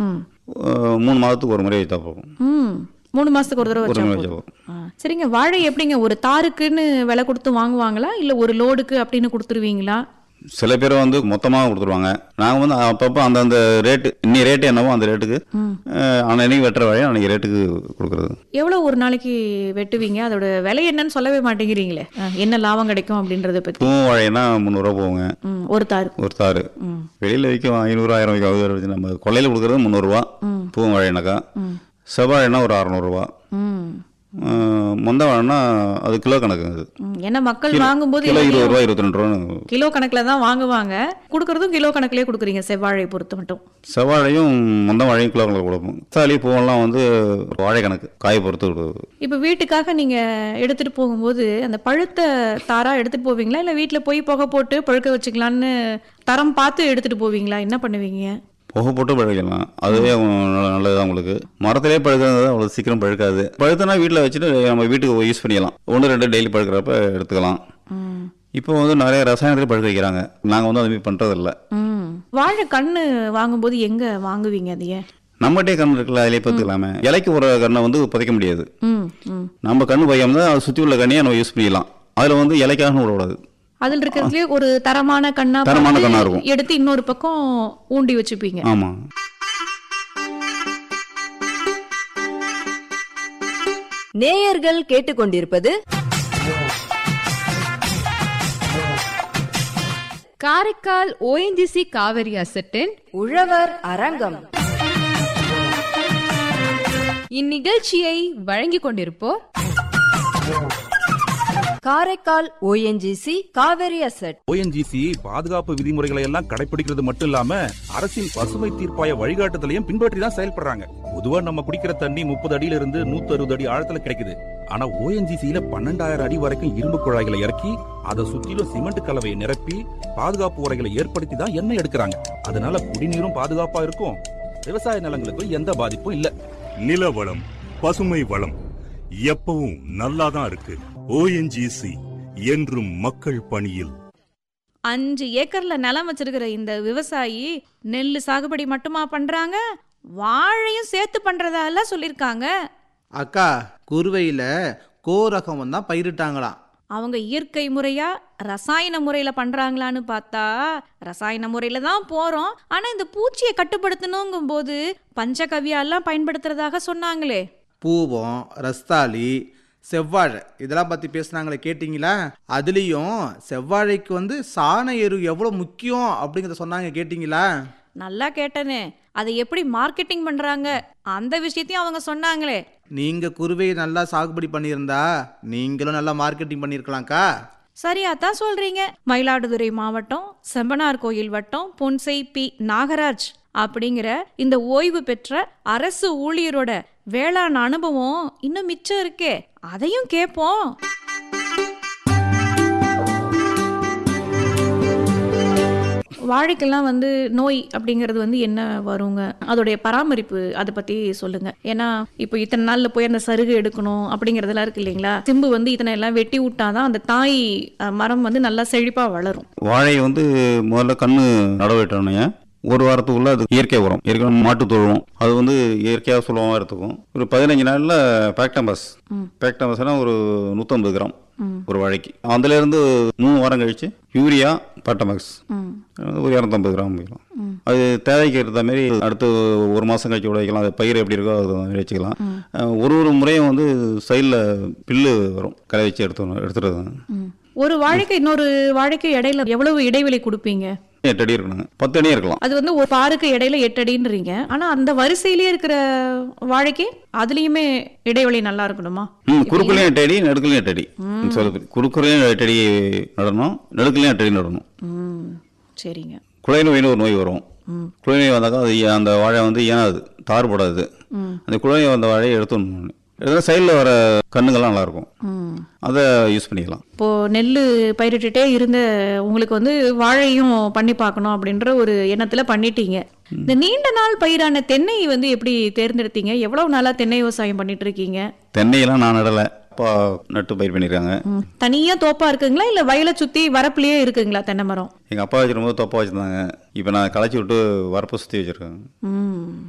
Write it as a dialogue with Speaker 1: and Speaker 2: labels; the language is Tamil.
Speaker 1: ம்
Speaker 2: அஹ் மூணு மாதத்துக்கு ஒரு முறை வைத்தா போகும்
Speaker 1: ம் மூணு மாசத்துக்கு ஒரு தடவை
Speaker 2: ஒரு
Speaker 1: வச்சா
Speaker 2: முறை
Speaker 1: போதும்.
Speaker 2: வச்சா போகும்
Speaker 1: ஆ, சரிங்க வாழை எப்படிங்க ஒரு தாருக்குன்னு விலை கொடுத்து வாங்குவாங்களா இல்ல ஒரு லோடுக்கு அப்படின்னு கொடுத்துருவீங்களா
Speaker 2: சில பேர் வந்து மொத்தமாக கொடுத்துருவாங்க நாங்கள் வந்து அப்பப்போ அந்தந்த ரேட்டு இன்னி ரேட்டு என்னவோ அந்த ரேட்டுக்கு
Speaker 1: ம்.
Speaker 2: அஹ் அன்னைக்கு வெட்டுற வழியை அன்னைக்கு ரேட்டுக்கு கொடுக்குறது
Speaker 1: எவ்வளவு ஒரு நாளைக்கு வெட்டுவீங்க அதோட விலை என்னன்னு சொல்லவே மாட்டேங்கிறீங்களே ஆ, என்ன லாபம் கிடைக்கும் அப்படின்றத பத்தி
Speaker 2: பூ வாழைனா முந்நூறுரூவா போகுங்க
Speaker 1: ம், ஒரு தாரு
Speaker 2: ஒரு தாரு
Speaker 1: ம்
Speaker 2: வெளியில் விற்கும் ஐநூறு ஆயிரம் விற்கும் அது வச்சு நம்ம கொள்ளையில் கொடுக்குறது முந்நூறுரூவா
Speaker 1: ம்.
Speaker 2: பூ வாழைனாக்கா
Speaker 1: ம்
Speaker 2: செவ்வாழைனா ஒரு அறநூறுவா
Speaker 1: ம்
Speaker 2: மொந்த வாழைனா அது கிலோ கணக்கு அது
Speaker 1: ம். ஏன்னா மக்கள் வாங்கும்போது
Speaker 2: கிலோ
Speaker 1: எல்லாத்தையும்
Speaker 2: இருபது ரூபா இருபத்தி ரெண்டு ரூபா
Speaker 1: கிலோ கணக்குல தான் வாங்குவாங்க கொடுக்கறதும் கிலோ கணக்குலயே கொடுக்குறீங்க செவ்வாழை பொறுத்து மட்டும்
Speaker 2: செவ்வாழையும் மொந்த வாழையும் கிலோ கணக்கு கொடுப்போம் தாலி பூவெல்லாம் வந்து வாழை கணக்கு காய் பொறுத்து கொடுக்குது
Speaker 1: இப்போ வீட்டுக்காக நீங்க எடுத்துட்டு போகும்போது அந்த பழுத்த தாரா எடுத்துட்டு போவீங்களா இல்ல வீட்ல போய் புகை போட்டு பழுக்க வச்சுக்கலான்னு தரம் பார்த்து எடுத்துட்டு போவீங்களா என்ன பண்ணுவீங்க
Speaker 2: புகை போட்டு பழுக்கலாம் அதுவே நல்ல- நல்லதுதான் உங்களுக்கு மரத்திலே பழுக்கிறது அவ்வளோ சீக்கிரம் பழுக்காது பழுத்துனா வீட்டில் வச்சுட்டு நம்ம வீட்டுக்கு யூஸ் பண்ணிக்கலாம் ஒன்று ரெண்டு டெய்லி பழுக்கிறப்ப எடுத்துக்கலாம்
Speaker 1: ம்.
Speaker 2: இப்போ வந்து நிறைய ரசாயனத்தில் பழுக்க வைக்கிறாங்க நாங்கள் வந்து அதுமாதிரி பண்ணுறதில்ல
Speaker 1: ம் வாழை கண்ணு வாங்கும்போது எங்க வாங்குவீங்க அதைய
Speaker 2: நம்மகிட்டே கண் இருக்குல்ல அதிலே பார்த்துக்கலாமே இலைக்கு ஒரு கண்ணை வந்து புதைக்க முடியாது
Speaker 1: ம் ம்
Speaker 2: நம்ம கண்ணு பையம் தான் அதை சுற்றி உள்ள கண்ணையை நம்ம யூஸ் பண்ணிக்கலாம் அதில் வந்து இலைக்காக விடக்கூடாது
Speaker 1: அதில் இருக்கிறதுலயே ஒரு தரமான கண்ணா
Speaker 2: தரமான
Speaker 1: பார்த்து
Speaker 2: கண்ணா இருக்கும்.
Speaker 1: எடுத்து இன்னொரு பக்கம் ஊண்டி வச்சுப்பீங்க
Speaker 2: ஆமாம்
Speaker 3: நேயர்கள் கேட்டுக்கொண்டிருப்பது
Speaker 4: காரைக்கால் ஓஎன்ஜிசி காவிரி அசட்டின்
Speaker 3: உழவர் அரங்கம்
Speaker 4: இந்நிகழ்ச்சியை வழங்கிக் கொண்டிருப்போர்
Speaker 3: Karaikal ONGC Kaveri asset
Speaker 5: ONGC பாதுகாப்பு விதிமுறைகளை எல்லாம் கடைபிடிக்கிறது மட்டும் இல்லாம அரசின் பசுமை தீர்ப்பாய வழிகாட்டுதலையும் பின்பற்றி தான் செயல்படுறாங்க பொதுவா நம்ம குடிக்கிற தண்ணி முப்பது அடியில இருந்து நூத்தி அறுபது அடி ஆழத்துல கிடைக்குது ஆனா ஓஎன்ஜிசியில பன்னெண்டாயிரம் அடி வரைக்கும் இரும்பு குழாய்களை இறக்கி அதை சுத்திலும் சிமெண்ட் கலவையை நிரப்பி பாதுகாப்பு உரைகளை ஏற்படுத்தி தான் எண்ணெய் எடுக்கிறாங்க அதனால குடிநீரும் பாதுகாப்பா இருக்கும் விவசாய நிலங்களுக்கும் எந்த பாதிப்பும் இல்ல
Speaker 6: நில வளம் பசுமை வளம் எப்பவும் நல்லாதான் இருக்கு ஓஎன்ஜிசி என்றும் மக்கள் பணியில்
Speaker 1: அஞ்சு ஏக்கர்ல நிலம் வச்சிருக்கிற இந்த விவசாயி நெல் சாகுபடி மட்டுமா பண்றாங்க வாழையும் சேர்த்து பண்றதா சொல்லியிருக்காங்க
Speaker 7: அக்கா குருவையில் கோ ரகம் தான் பயிரிட்டாங்களாம்
Speaker 1: அவங்க இயற்கை முறையா ரசாயன முறையில பண்றாங்களான்னு பார்த்தா ரசாயன முறையில தான் போறோம் ஆனா இந்த பூச்சியை கட்டுப்படுத்தணுங்கும் போது பஞ்சகவியாலாம் பயன்படுத்துறதாக சொன்னாங்களே
Speaker 7: பூவம் ரஸ்தாளி செவ்வாழை இதெல்லாம் பற்றி பேசுனாங்களே கேட்டிங்களா அதுலேயும் செவ்வாழைக்கு வந்து சாண எரு எவ்வளோ முக்கியம் அப்படிங்கிறத சொன்னாங்க கேட்டிங்களா
Speaker 1: நல்லா கேட்டனே அதை எப்படி மார்க்கெட்டிங் பண்றாங்க அந்த விஷயத்தையும் அவங்க சொன்னாங்களே
Speaker 7: நீங்கள் குருவையை நல்லா சாகுபடி பண்ணியிருந்தா நீங்களும் நல்லா மார்க்கெட்டிங் பண்ணியிருக்கலாம்க்கா
Speaker 1: சரியா தான் சொல்றீங்க மயிலாடுதுறை மாவட்டம் செம்பனார் கோயில் வட்டம் பொன்சை பி நாகராஜ் அப்படிங்கிற இந்த ஓய்வு பெற்ற அரசு ஊழியரோட வேளாண் அனுபவம் இன்னும் மிச்சம் இருக்கே அதையும் கேட்போம் வாழைக்கெல்லாம் வந்து நோய் அப்படிங்கிறது வந்து என்ன வருங்க அதோடைய பராமரிப்பு அதை பத்தி சொல்லுங்க ஏன்னா இப்போ இத்தனை நாள்ல போய் அந்த சருகு எடுக்கணும் அப்படிங்கறதெல்லாம் இருக்கு இல்லைங்களா சிம்பு வந்து இத்தனை எல்லாம் வெட்டி விட்டாதான் அந்த தாய் அஹ், மரம் வந்து நல்லா செழிப்பா வளரும்
Speaker 2: வாழை வந்து முதல்ல கண்ணு நடவிட்டோன்னே ஒரு வாரத்துக்குள்ள அது இயற்கை உரம் இயற்கை மாட்டு தொழுவோம் அது வந்து இயற்கையாக சுலபமாக எடுத்துக்கும் ஒரு பதினஞ்சு நாளில் பேக்டம்பஸ் பேக்டம்பஸ்னா ஒரு நூற்றம்பது கிராம் ஒரு வாழைக்கு அதுலேருந்து மூணு வாரம் கழிச்சு யூரியா பாட்டமக்ஸ் ஒரு இரநூத்தம்பது கிராம் வைக்கலாம் அது தேவைக்கு ஏற்ற மாதிரி அடுத்து ஒரு மாதம் கழிச்சு கூட வைக்கலாம் அது பயிர் எப்படி இருக்கோ அது மாதிரி வச்சுக்கலாம் அஹ் ஒரு ஒரு முறையும் வந்து சைடில் பில்லு வரும் களை வச்சு எடுத்து எடுத்துறது
Speaker 1: ஒரு வாழைக்கு இன்னொரு வாழைக்கு இடையில எவ்வளவு இடைவெளி கொடுப்பீங்க
Speaker 2: எட்டு அடி இருக்கணுங்க பத்து அடி இருக்கலாம்
Speaker 1: அது வந்து ஒரு பாருக்கு இடையில எட்டு அடின்றீங்க ஆனா அந்த வரிசையிலேயே இருக்கிற வாழைக்கு அதுலயுமே இடைவெளி நல்லா இருக்கணுமா
Speaker 2: ம் குறுக்குலையும் எட்டு அடி நடுக்குலையும் எட்டு அடி சொல்லுது குறுக்குலையும் எட்டு அடி நடணும் நடுக்குலையும் எட்டு அடி நடணும்
Speaker 1: ம் சரிங்க
Speaker 2: குலை நோயின்னு ஒரு நோய் வரும் குலை நோய் வந்தாக்கா அது ஏ- அந்த வாழை வந்து ஏனாது தார் போடாது அந்த குலை நோய் வந்த வாழையை எடுத்துடணும் எடுத்தா சைடில் வர கண்ணுங்கள்லாம் நல்லா இருக்கும்
Speaker 1: ம்
Speaker 2: அதை யூஸ் பண்ணிக்கலாம்
Speaker 1: இப்போ நெல் பயிரிட்டுட்டே இருந்த உங்களுக்கு வந்து வாழையும் பண்ணி பார்க்கணும் அப்படின்ற ஒரு எண்ணத்துல பண்ணிட்டீங்க இந்த நீண்ட நாள் பயிரான தென்னை வந்து எப்படி தேர்ந்தெடுத்தீங்க எவ்வளவு நாளா தென்னை விவசாயம் பண்ணிட்டு இருக்கீங்க
Speaker 2: தென்னையெல்லாம் நான் நடலை அப்பா நட்டு பயிர் பண்ணியிருக்காங்க
Speaker 1: ம். தனியா தோப்பா இருக்குங்களா இல்ல வயலை சுத்தி வரப்புலயே இருக்குங்களா தென்னை மரம்
Speaker 2: எங்கள் அப்பா வச்சிருக்கும்போது தொப்பா வச்சுருந்தாங்க இப்போ நான் களைச்சி விட்டு வரப்பை சுற்றி வச்சுருக்கேன்
Speaker 1: ம்